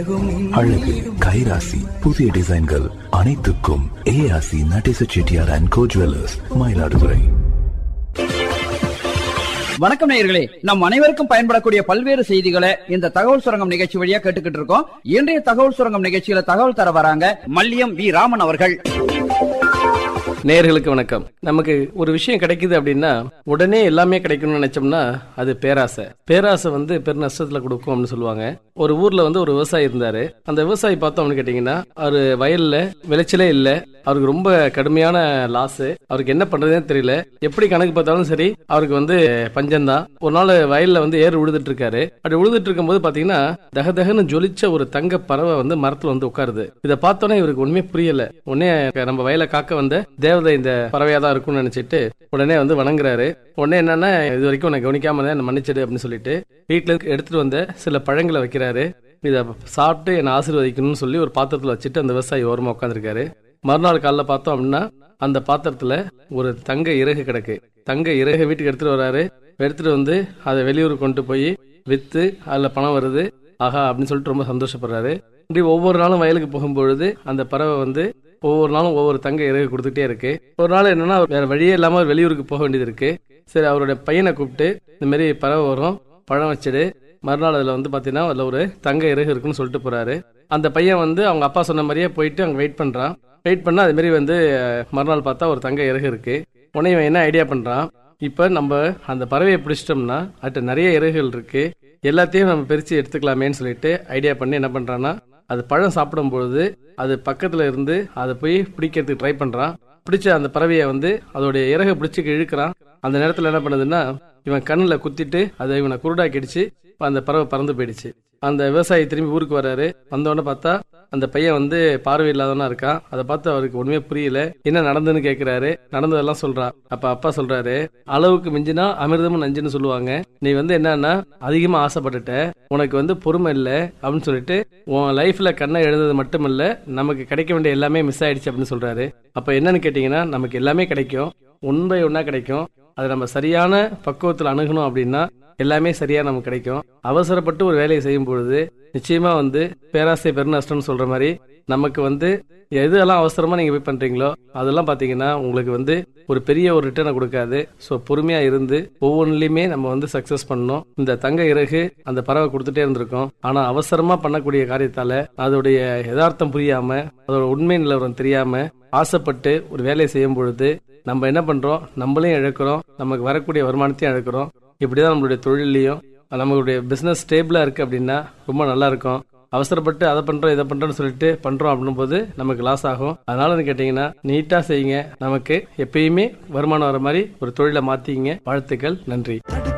அழகு கைராசி புதிய டிசைன்கள் அனைத்துக்கும் ஏஆசி Natesa Chettiar and Co jewellers Mayiladuthurai வணக்கம் நேயர்களே நம் அனைவருக்கும் பயன்படக்கூடிய பல்வேறு செய்திகளை இந்த தகவல் சுரங்கம் நிகழ்ச்சி வழியா கேட்டுக்கிட்டு இருக்கோம் இன்றைய தகவல் சுரங்கம் நிகழ்ச்சியில தகவல் தர வராங்க மல்லியம் வி ராமன் அவர்கள் நேயர்களுக்கு வணக்கம் நமக்கு ஒரு விஷயம் கிடைக்குது அப்படின்னா உடனே எல்லாமே கிடைக்கணும்னு நினைச்சோம்னா அது பேராசை பேராசை வந்து பெரு நஷ்டத்துல கொடுக்கும் அப்படின்னு சொல்லுவாங்க ஒரு ஊர்ல வந்து ஒரு விவசாயி இருந்தாரு அந்த விவசாயி பார்த்தோம் அப்படின்னு கேட்டீங்கன்னா அவரு வயல்ல விளைச்சலே இல்ல அவருக்கு ரொம்ப கடுமையான லாஸ் அவருக்கு என்ன பண்றதுனே தெரியல எப்படி கணக்கு பார்த்தாலும் சரி அவருக்கு வந்து பஞ்சம்தான் ஒரு நாள் வயல்ல வந்து ஏறு உழுதுட்டு இருக்காரு அப்படி உழுதுட்டு இருக்கும்போது பாத்தீங்கன்னா தக தகன்னு ஜொலிச்ச ஒரு தங்க பறவை வந்து மரத்துல வந்து உட்காருது இதை பார்த்தோன்னே இவருக்கு ஒண்ணுமே புரியல உடனே நம்ம வயலை காக்க வந்த தேவதை இந்த பறவையா தான் இருக்கும்னு நினைச்சிட்டு உடனே வந்து வணங்குறாரு உடனே என்னன்னா இது வரைக்கும் நான் கவனிக்காம இருந்தேன் என்னை மன்னிச்சிடு அப்படின்னு சொல்லிட்டு வீட்டுல இருந்து எடுத்துட்டு வந்த சில பழங்களை வைக்கிறாரு இதை சாப்பிட்டு என்னை ஆசீர்வதிக்கணும்னு சொல்லி ஒரு பாத்திரத்துல வச்சுட்டு அந்த விவசாயி ஓரமா உட்காந்துருக்காரு மறுநாள் காலைல பார்த்தோம் அப்படின்னா அந்த பாத்திரத்துல ஒரு தங்க இறகு கிடக்கு தங்க இறகு வீட்டுக்கு எடுத்துட்டு வராரு எடுத்துட்டு வந்து அதை வெளியூர் கொண்டு போய் வித்து அதுல பணம் வருது ஆஹா அப்படின்னு சொல்லிட்டு ரொம்ப சந்தோஷப்படுறாரு இப்படி ஒவ்வொரு நாளும் வயலுக்கு போகும்பொழுது அந்த பறவை வந்து ஒவ்வொரு நாளும் ஒவ்வொரு தங்க இறகு கொடுத்துட்டே இருக்கு ஒரு நாள் என்னன்னா வேற வழியே இல்லாம அவர் வெளியூருக்கு போக வேண்டியது இருக்கு சரி அவருடைய பையனை கூப்பிட்டு இந்த மாதிரி பறவை வரும் பழம் வச்சுடு மறுநாள் அதுல வந்து பாத்தீங்கன்னா அதுல ஒரு தங்க இறகு இருக்குன்னு சொல்லிட்டு போறாரு அந்த பையன் வந்து அவங்க அப்பா சொன்ன மாதிரியே போயிட்டு அங்க வெயிட் பண்றான் வெயிட் பண்ணா அது மாதிரி வந்து அஹ், மறுநாள் பார்த்தா ஒரு தங்க இறகு இருக்கு உடனே இவன் என்ன ஐடியா பண்றான் இப்ப நம்ம அந்த பறவையை பிடிச்சிட்டோம்னா அதுட்ட நிறைய இறகுகள் இருக்கு எல்லாத்தையும் நம்ம பிரிச்சு எடுத்துக்கலாமேன்னு சொல்லிட்டு ஐடியா பண்ணி என்ன பண்றான்னா அது பழம் சாப்பிடும் பொழுது அது பக்கத்துல இருந்து அதை போய் பிடிக்கிறதுக்கு ட்ரை பண்றான் பிடிச்ச அந்த பறவையை வந்து அதோடைய இறகை பிடிச்சி இழுக்கிறான் அந்த நேரத்துல என்ன பண்ணுதுன்னா இவன் கண்ணுல குத்திட்டு அதை இவனை குருடாக்கிடுச்சு அந்த பறவை பறந்து போயிடுச்சு அந்த விவசாயி திரும்பி ஊருக்கு வர்றாரு வந்தோடனே பார்த்தா அந்த பையன் வந்து பார்வை இல்லாதவனா இருக்கான் அதை பார்த்து அவருக்கு ஒண்ணுமே புரியல என்ன நடந்துன்னு கேக்குறாரு நடந்ததெல்லாம் சொல்றான் அப்ப அப்பா சொல்றாரு அளவுக்கு மிஞ்சினா அமிர்தமும் நஞ்சுன்னு சொல்லுவாங்க நீ வந்து என்னன்னா அதிகமா ஆசைப்பட்டுட்ட உனக்கு வந்து பொறுமை இல்ல அப்படின்னு சொல்லிட்டு உன் லைஃப்ல கண்ணை எழுந்தது மட்டும் இல்ல நமக்கு கிடைக்க வேண்டிய எல்லாமே மிஸ் ஆயிடுச்சு அப்படின்னு சொல்றாரு அப்ப என்னன்னு கேட்டீங்கன்னா நமக்கு எல்லாமே கிடைக்கும் ஒன் பை ஒன்னா கிடைக்கும் அதை நம்ம சரியான பக்குவத்தில் அணுகணும் அப்படின்னா எல்லாமே சரியா நமக்கு கிடைக்கும் அவசரப்பட்டு ஒரு வேலையை செய்யும் பொழுது நிச்சயமா வந்து பேராசை பெருநஷ்டம்னு சொல்ற மாதிரி நமக்கு வந்து எது எல்லாம் அவசரமா நீங்க போய் பண்றீங்களோ அதெல்லாம் பாத்தீங்கன்னா உங்களுக்கு வந்து ஒரு பெரிய ஒரு ரிட்டர்னை கொடுக்காது ஸோ பொறுமையா இருந்து ஒவ்வொன்றுலயுமே நம்ம வந்து சக்சஸ் பண்ணணும் இந்த தங்க இறகு அந்த பறவை கொடுத்துட்டே இருந்திருக்கும் ஆனா அவசரமா பண்ணக்கூடிய காரியத்தால அதோடைய யதார்த்தம் புரியாம அதோட உண்மை நிலவரம் தெரியாம ஆசைப்பட்டு ஒரு வேலையை செய்யும் பொழுது நம்ம என்ன பண்றோம் நம்மளையும் இழக்கிறோம் நமக்கு வரக்கூடிய வருமானத்தையும் இழக்கிறோம் இப்படிதான் நம்மளுடைய தொழிலையும் நம்மளுடைய பிசினஸ் ஸ்டேபிளா இருக்கு அப்படின்னா ரொம்ப நல்லா இருக்கும் அவசரப்பட்டு அதை பண்றோம் இதை பண்றோம்னு சொல்லிட்டு பண்றோம் அப்படின்னும் போது நமக்கு லாஸ் ஆகும் அதனால கேட்டீங்கன்னா நீட்டா செய்யுங்க நமக்கு எப்பயுமே வருமானம் வர மாதிரி ஒரு தொழிலை மாத்திங்க வாழ்த்துக்கள் நன்றி